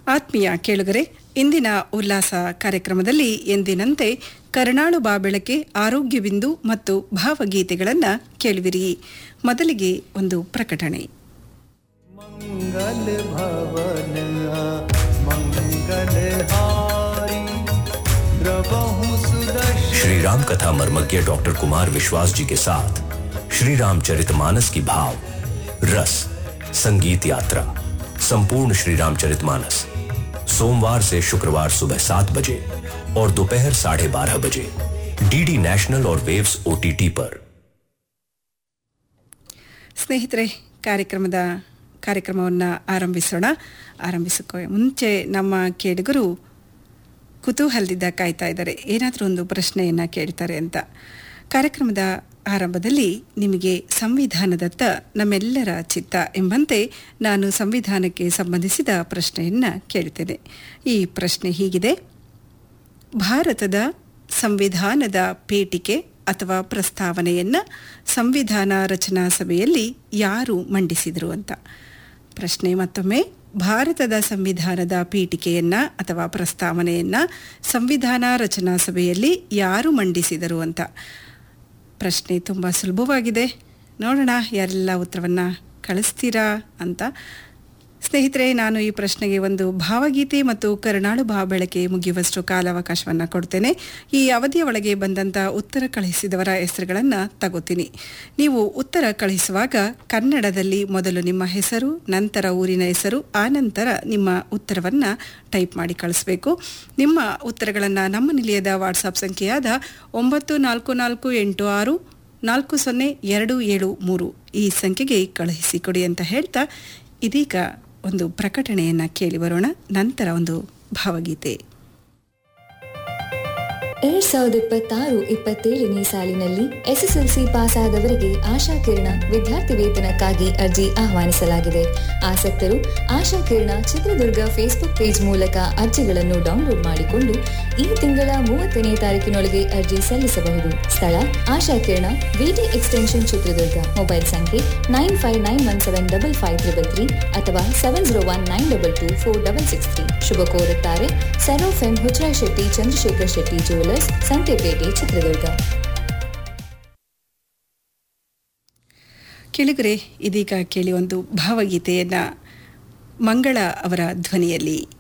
ಆತ್ಮೀಯ ಕೇಳುಗರೆ ಇಂದಿನ ಉಲ್ಲಾಸ ಕಾರ್ಯಕ್ರಮದಲ್ಲಿ ಎಂದಿನಂತೆ ಕರುಣಾಳು ಬಾಬೆಳಕೆ ಆರೋಗ್ಯ ಬಿಂದು ಮತ್ತು ಭಾವಗೀತೆಗಳನ್ನು ಕೇಳುವಿರಿ ಮೊದಲಿಗೆ ಒಂದು ಪ್ರಕಟಣೆ मंगल भवन मंगल हारी प्रभु सुदर्शन श्री राम कथा मर्मज्ञ डॉक्टर कुमार विश्वास जी के साथ श्री रामचरितमानस की भाव रस संगीत यात्रा संपूर्ण श्री रामचरितमानस सोमवार से शुक्रवार सुबह सात बजे और दोपहर साढ़े बारह बजे डीडी नेशनल और वेव्स ओटीटी पर ಸ್ನೇಹಿತರೆ ಕಾರ್ಯಕ್ರಮದ ಕಾರ್ಯಕ್ರಮವನ್ನು ಆರಂಭಿಸೋಣ ಆರಂಭಿಸೋಕೆ ಮುಂಚೆ ನಮ್ಮ ಕೇಳುಗರು ಕುತೂಹಲದಿಂದ ಕಾಯ್ತಾ ಇದ್ದಾರೆ ಏನಾದರೂ ಒಂದು ಪ್ರಶ್ನೆಯನ್ನು ಕೇಳ್ತಾರೆ ಅಂತ ಕಾರ್ಯಕ್ರಮದ ಆರಂಭದಲ್ಲಿ ನಿಮಗೆ ಸಂವಿಧಾನದತ್ತ ನಮ್ಮೆಲ್ಲರ ಚಿತ್ತ ಎಂಬಂತೆ ನಾನು ಸಂವಿಧಾನಕ್ಕೆ ಸಂಬಂಧಿಸಿದ ಪ್ರಶ್ನೆಯನ್ನು ಕೇಳುತ್ತೇನೆ ಈ ಪ್ರಶ್ನೆ ಹೀಗಿದೆ ಭಾರತದ ಸಂವಿಧಾನದ ಪೇಟಿಕೆ ಅಥವಾ ಪ್ರಸ್ತಾವನೆಯನ್ನು ಸಂವಿಧಾನ ರಚನಾ ಸಭೆಯಲ್ಲಿ ಯಾರು ಮಂಡಿಸಿದರು ಅಂತ ಪ್ರಶ್ನೆ ಮತ್ತೊಮ್ಮೆ ಭಾರತದ ಸಂವಿಧಾನದ ಪೀಠಿಕೆಯನ್ನು ಅಥವಾ ಪ್ರಸ್ತಾವನೆಯನ್ನು ಸಂವಿಧಾನ ರಚನಾ ಸಭೆಯಲ್ಲಿ ಯಾರು ಮಂಡಿಸಿದರು ಅಂತ ಪ್ರಶ್ನೆ ತುಂಬ ಸುಲಭವಾಗಿದೆ ನೋಡೋಣ ಯಾರೆಲ್ಲ ಉತ್ತರವನ್ನು ಕಳಿಸ್ತೀರಾ ಅಂತ ಸ್ನೇಹಿತರೆ ನಾನು ಈ ಪ್ರಶ್ನೆಗೆ ಒಂದು ಭಾವಗೀತೆ ಮತ್ತು ಕರುಣಾಳು ಭಾವಬೆಳಕೆ ಮುಗಿಯುವಷ್ಟು ಕಾಲಾವಕಾಶವನ್ನು ಕೊಡ್ತೇನೆ ಈ ಅವಧಿಯ ಒಳಗೆ ಬಂದಂಥ ಉತ್ತರ ಕಳಿಸಿದವರ ಹೆಸರುಗಳನ್ನು ತಗೋತೀನಿ ನೀವು ಉತ್ತರ ಕಳಿಸುವಾಗ ಕನ್ನಡದಲ್ಲಿ ಮೊದಲು ನಿಮ್ಮ ಹೆಸರು ನಂತರ ಊರಿನ ಹೆಸರು ಆನಂತರ ನಿಮ್ಮ ಉತ್ತರವನ್ನು ಟೈಪ್ ಮಾಡಿ ಕಳಿಸ್ಬೇಕು ನಿಮ್ಮ ಉತ್ತರಗಳನ್ನು ನಮ್ಮ ನಿಲಯದ ವಾಟ್ಸಾಪ್ ಸಂಖ್ಯೆಯಾದ ಒಂಬತ್ತು ನಾಲ್ಕು ನಾಲ್ಕು ಎಂಟು ಆರು ನಾಲ್ಕು ಸೊನ್ನೆ ಎರಡು ಏಳು ಮೂರು ಈ ಸಂಖ್ಯೆಗೆ ಕಳುಹಿಸಿಕೊಡಿ ಅಂತ ಹೇಳ್ತಾ ಇದೀಗ ಒಂದು ಪ್ರಕಟಣೆಯನ್ನು ಕೇಳಿ ಬರೋಣ ನಂತರ ಒಂದು ಭಾವಗೀತೆ ಎರಡ್ ಸಾವಿರದ ಇಪ್ಪತ್ತಾರು ಇಪ್ಪತ್ತೇಳನೇ ಸಾಲಿನಲ್ಲಿ ಎಸ್ಎಸ್ಎಲ್ಸಿ ಪಾಸ್ ಆದವರಿಗೆ ಆಶಾ ಕಿರಣ ವಿದ್ಯಾರ್ಥಿ ವೇತನಕ್ಕಾಗಿ ಅರ್ಜಿ ಆಹ್ವಾನಿಸಲಾಗಿದೆ ಆಸಕ್ತರು ಆಶಾ ಕಿರಣ ಚಿತ್ರದುರ್ಗ ಫೇಸ್ಬುಕ್ ಪೇಜ್ ಮೂಲಕ ಅರ್ಜಿಗಳನ್ನು ಡೌನ್ಲೋಡ್ ಮಾಡಿಕೊಂಡು ಈ ತಿಂಗಳ ಮೂವತ್ತನೇ ತಾರೀಕಿನೊಳಗೆ ಅರ್ಜಿ ಸಲ್ಲಿಸಬಹುದು ಸ್ಥಳ Asha Kirana V T extension Chitradurga mobile ಸಂಖ್ಯೆ nine five nine one seven double five triple three ಅಥವಾ seven zero one nine double two four double six three ಶುಭ ಕೋರುತ್ತಾರೆ ಸರೋಫ್ ಎಂ ಹುಚ್ರಾ ಶೆಟ್ಟಿ ಚಂದ್ರಶೇಖರ್ ಶೆಟ್ಟಿ ಜ್ಯುವೆಲರ್ಸ್ ಸಂತೆಪೇಟೆ ಚಿತ್ರದುರ್ಗ ಕೆಳಗರೆ ಇದೀಗ ಕೇಳಿ ಒಂದು ಭಾವಗೀತೆಯನ್ನು ಮಂಗಳ ಅವರ ಧ್ವನಿಯಲ್ಲಿ